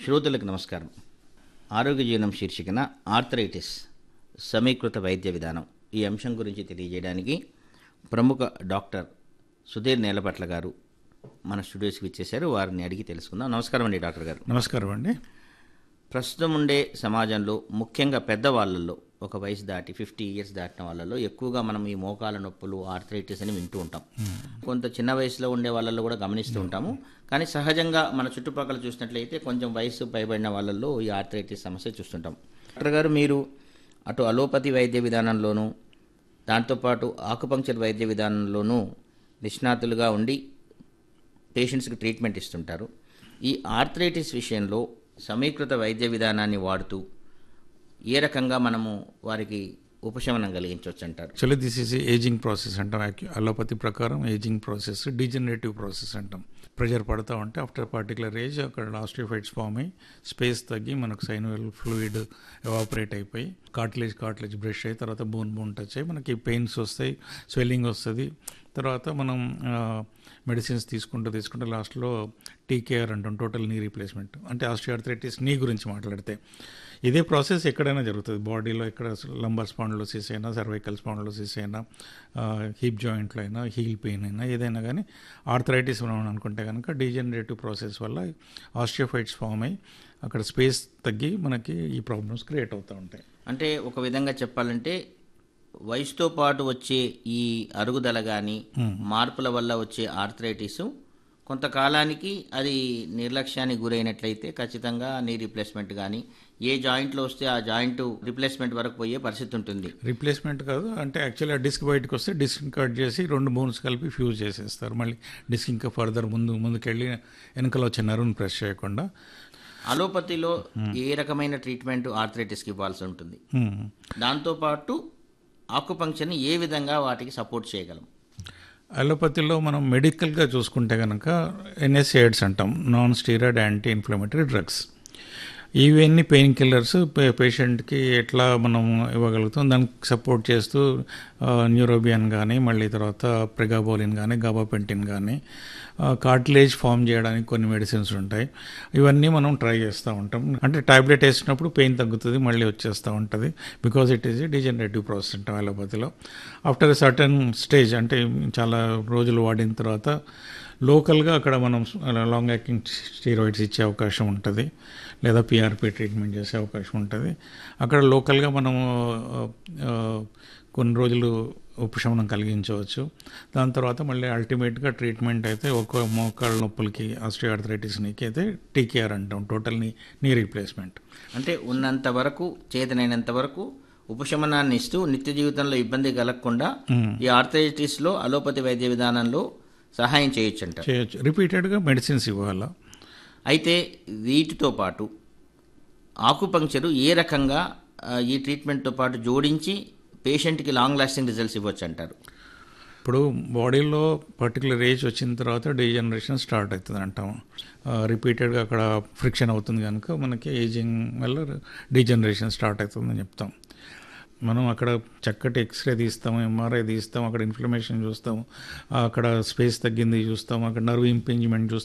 శ్రోతలకు నమస్కారం ఆరోగ్య జీవనం శీర్షికన ఆర్థరైటిస్ సమీకృత వైద్య విధానం ఈ అంశం గురించి తెలియజేయడానికి ప్రముఖ డాక్టర్ సుధీర్ నేలపట్ల గారు మన స్టూడియోస్కి ఇచ్చేశారు వారిని అడిగి తెలుసుకుందాం నమస్కారం అండి డాక్టర్ గారు నమస్కారం అండి ప్రస్తుతం ఉండే సమాజంలో ముఖ్యంగా పెద్దవాళ్ళల్లో ఒక వయసు దాటి ఫిఫ్టీ ఇయర్స్ దాటిన వాళ్ళలో ఎక్కువగా మనం ఈ మోకాల నొప్పులు ఆర్థరైటిస్ అని వింటూ ఉంటాం కొంత చిన్న వయసులో ఉండే వాళ్ళలో కూడా గమనిస్తూ ఉంటాము కానీ సహజంగా మన చుట్టుపక్కల చూసినట్లయితే కొంచెం వయసు పైబడిన వాళ్ళల్లో ఈ ఆర్థరైటిస్ సమస్య చూస్తుంటాం డాక్టర్ గారు మీరు అటు అలోపతి వైద్య విధానంలోనూ దాంతోపాటు ఆకుపంక్చర్ వైద్య విధానంలోనూ నిష్ణాతులుగా ఉండి పేషెంట్స్కి ట్రీట్మెంట్ ఇస్తుంటారు ఈ ఆర్థరైటిస్ విషయంలో సమీకృత వైద్య విధానాన్ని వాడుతూ ఏ రకంగా మనము వారికి ఉపశమనం కలిగించవచ్చు అంటారు actually this is ageing process అంటాం అలోపతి ప్రకారం ఏజింగ్ ప్రాసెస్ డిజనరేటివ్ ప్రాసెస్ అంటాం ప్రెషర్ పడతా ఉంటే ఆఫ్టర్ పర్టికులర్ ఏజ్ అక్కడ ఆస్ట్రిఫైడ్స్ ఫామ్ అయ్యి స్పేస్ తగ్గి మనకు సైన్వల్ ఫ్లూయిడ్ ఎవాపరేట్ అయిపోయి కార్టిలేజ్ కార్టిలేజ్ బ్రష్ అయ్యి తర్వాత బోన్ బోన్ టచ్ అయ్యి మనకి పెయిన్స్ వస్తాయి స్వెల్లింగ్ వస్తుంది తర్వాత మనం మెడిసిన్స్ తీసుకుంటూ తీసుకుంటూ లాస్ట్లో టీకేఆర్ అంటాం టోటల్ నీ రీప్లేస్మెంట్ అంటే ఆస్ట్రియార్థరైటిస్ నీ గురించి మాట్లాడితే ఇదే ప్రాసెస్ ఎక్కడైనా జరుగుతుంది బాడీలో ఎక్కడ లంబర్ స్పాండ్లోసిస్ అయినా సర్వైకల్ స్పాండ్లోసిస్ అయినా హిప్ జాయింట్లో అయినా హీల్ పెయిన్ అయినా ఏదైనా కానీ ఆర్థరైటిస్ మనం అనుకుంటే కనుక డీజనరేటివ్ ప్రాసెస్ వల్ల ఆస్ట్రియోఫైట్స్ ఫామ్ అయ్యి అక్కడ స్పేస్ తగ్గి మనకి ఈ ప్రాబ్లమ్స్ క్రియేట్ అవుతూ ఉంటాయి అంటే ఒక విధంగా చెప్పాలంటే వయసుతో పాటు వచ్చే ఈ అరుగుదల కానీ మార్పుల వల్ల వచ్చే ఆర్థరైటిస్ కొంతకాలానికి అది నిర్లక్ష్యానికి గురైనట్లయితే ఖచ్చితంగా నీ రీప్లేస్మెంట్ కానీ ఏ జాయింట్లో వస్తే ఆ జాయింట్ రీప్లేస్మెంట్ వరకు పోయే పరిస్థితి ఉంటుంది రీప్లేస్మెంట్ కాదు అంటే యాక్చువల్లీ ఆ డిస్క్ బయటకు వస్తే డిస్క్ కట్ చేసి రెండు బోన్స్ కలిపి ఫ్యూజ్ చేసేస్తారు మళ్ళీ డిస్క్ ఇంకా ఫర్దర్ ముందు ముందుకెళ్ళి వెనకలో వచ్చే నరువుని ప్రెస్ చేయకుండా అలోపతిలో ఏ రకమైన ట్రీట్మెంట్ ఆర్థరైటిస్కి ఇవ్వాల్సి ఉంటుంది హ్మ్. దాంతోపాటు ఆకుపంక్చర్ని ఏ విధంగా వాటికి సపోర్ట్ చేయగలం అలోపతిలో మనం మెడికల్గా చూసుకుంటే కనుక ఎన్ఎస్ఏడ్స్ అంటాం non steroid anti inflammatory drugs ఇవన్నీ పెయిన్ కిల్లర్స్ పేషెంట్కి ఎట్లా మనం ఇవ్వగలుగుతాం దానికి సపోర్ట్ చేస్తూ న్యూరోబియన్ కానీ మళ్ళీ తర్వాత ప్రెగాబోలిన్ కానీ గాబాపెంటిన్ కానీ కార్టిలేజ్ ఫామ్ చేయడానికి కొన్ని మెడిసిన్స్ ఉంటాయి ఇవన్నీ మనం ట్రై చేస్తూ ఉంటాం అంటే టాబ్లెట్ వేసినప్పుడు పెయిన్ తగ్గుతుంది మళ్ళీ వచ్చేస్తూ ఉంటుంది because it is a degenerative process అంటాం అలోపతిలో ఆఫ్టర్ సర్టన్ స్టేజ్ అంటే చాలా రోజులు వాడిన తర్వాత లోకల్గా అక్కడ మనం లాంగ్ యాక్టింగ్ స్టీరాయిడ్స్ ఇచ్చే అవకాశం ఉంటుంది లేదా పిఆర్పి ట్రీట్మెంట్ చేసే అవకాశం ఉంటుంది అక్కడ లోకల్గా మనము ఆ, కొన్ని రోజులు ఉపశమనం కలిగించవచ్చు దాని తర్వాత మళ్ళీ అల్టిమేట్గా ట్రీట్మెంట్ అయితే ఒక మోకాళ్ళ నొప్పులకి ఆస్ట్రియార్థరైటిస్కి అయితే టీకేఆర్ అంటాం టోటల్ నీ నీ రీప్లేస్మెంట్ అంటే ఉన్నంత వరకు చేతనైనంత వరకు ఉపశమనాన్ని ఇస్తూ నిత్య జీవితంలో ఇబ్బంది కలగకుండా ఈ ఆర్థరైటిస్లో అలోపతి వైద్య విధానంలో సహాయం చేయొచ్చు అంటారు చేయొచ్చు రిపీటెడ్గా మెడిసిన్స్ ఇవ్వాలా అయితే వీటితో పాటు ఆకుపంక్చరు ఏ రకంగా ఆ, ఈ ట్రీట్మెంట్తో పాటు జోడించి పేషెంట్కి లాంగ్ లాస్టింగ్ రిజల్ట్స్ ఇవ్వచ్చు అంటారు ఇప్పుడు బాడీలో పర్టికులర్ ఏజ్ వచ్చిన తర్వాత డీజనరేషన్ స్టార్ట్ అవుతుంది అంటాం రిపీటెడ్గా అక్కడ ఫ్రిక్షన్ అవుతుంది కనుక మనకి ఏజింగ్ వల్ల డీజనరేషన్ స్టార్ట్ అవుతుందని చెప్తాం మనం అక్కడ చక్కటి ఎక్స్రే తీస్తాం ఎంఆర్ఐ తీస్తాం అక్కడ ఇన్ఫ్లమేషన్ చూస్తాం అక్కడ స్పేస్ తగ్గింది చూస్తాం అక్కడ నర్వ్ ఇంపింజ్మెంట్ చూస్తాం